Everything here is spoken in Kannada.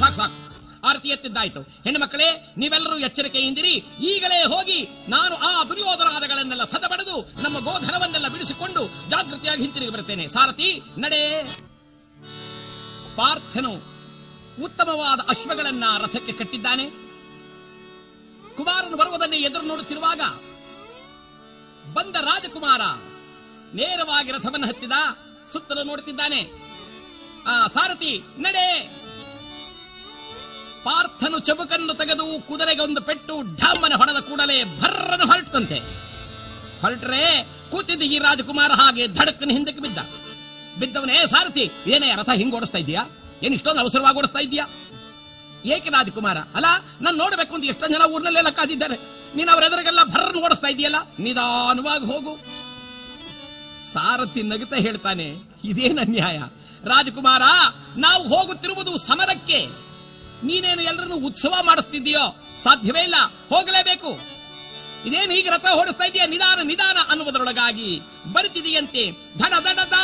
ಸಾಕು ಸಾಕು ಆರತಿ ಎತ್ತಿದ್ದಾಯ್ತು ಹೆಣ್ಣು ಮಕ್ಕಳೇ ನೀವೆಲ್ಲರೂ ಎಚ್ಚರಿಕೆಯಿಂದಿರಿ ಈಗಲೇ ಹೋಗಿ ನಾನು ಆ ದುರ್ಯೋಧನಾದಗಳನ್ನೆಲ್ಲ ಸದಬಡೆದು ನಮ್ಮ ಗೋಧನವನ್ನೆಲ್ಲ ಬಿಡಿಸಿಕೊಂಡು ಜಾಗೃತಿಯಾಗಿ ಹಿಂತಿರುಗಿ ಬರುತ್ತೇನೆ ಸಾರಥಿ ನಡೆ ಪಾರ್ಥನು ಉತ್ತಮವಾದ ಅಶ್ವಗಳನ್ನ ರಥಕ್ಕೆ ಕಟ್ಟಿದ್ದಾನೆ ಕುಮಾರನು ಬರುವುದನ್ನೇ ಎದುರು ನೋಡುತ್ತಿರುವಾಗ ಬಂದ ರಾಜಕುಮಾರ ನೇರವಾಗಿ ರಥವನ್ನು ಹತ್ತಿದ ಸುತ್ತಲೂ ನೋಡುತ್ತಿದ್ದಾನೆ ಆ ಸಾರಥಿ ನಡೆ ಪಾರ್ಥನು ಚಬುಕನ್ನು ತೆಗೆದು ಕುದುರೆಗೆ ಒಂದು ಪೆಟ್ಟು ಢಮ್ಮನೆ ಹೊಡೆದ ಕೂಡಲೇ ಭರ್ರನು ಹೊರಟಂತೆ ಹೊರಟ್ರೆ ಕೂತಿದ್ದ ಈ ರಾಜಕುಮಾರ ಹಾಗೆ ಧಡಕ್ಕನ ಹಿಂದಕ್ಕೆ ಬಿದ್ದ ಬಿದ್ದವನೇ ಸಾರಥಿ ಏನೇ ರಥ ಹಿಂಗ್ ಓಡಿಸ್ತಾ ಇದೀಯಾ ಏನ್ ಇಷ್ಟೊಂದು ಅವಸರವಾಗಿ ಓಡಿಸ್ತಾ ಇದೀಯಾ ಏಕೆ ರಾಜಕುಮಾರ ಅಲ್ಲ ನಾನು ನೋಡಬೇಕು ಅಂತ ಎಷ್ಟೊಂದು ಜನ ಊರ್ನಲ್ಲೆಲ್ಲ ಕಾದಿದ್ದಾರೆ ನೀನು ಅವರ ಎದುರಿಗೆಲ್ಲ ಭರ್ರನ್ ಓಡಿಸ್ತಾ ಇದೆಯಲ್ಲ ನಿಧಾನವಾಗಿ ಹೋಗು ಸಾರಥಿ ನಗುತ್ತಾ ಹೇಳ್ತಾನೆ ಇದೇನ ಅನ್ಯಾಯ ರಾಜಕುಮಾರ ನಾವು ಹೋಗುತ್ತಿರುವುದು ಸಮರಕ್ಕೆ ನೀನೇನು ಎಲ್ಲರನ್ನು ಉತ್ಸವ ಮಾಡಿಸ್ತಿದ್ದೀಯೋ ಸಾಧ್ಯವೇ ಇಲ್ಲ ಹೋಗಲೇಬೇಕು ಇದೇನು ಈಗ ರಥ ಓಡಿಸ್ತಾ ಇದೆಯಾ ನಿಧಾನ ನಿಧಾನ ಅನ್ನುವುದರೊಳಗಾಗಿ ಬರುತ್ತಿದೆಯಂತೆ ಧಡ ಧಡ ಧ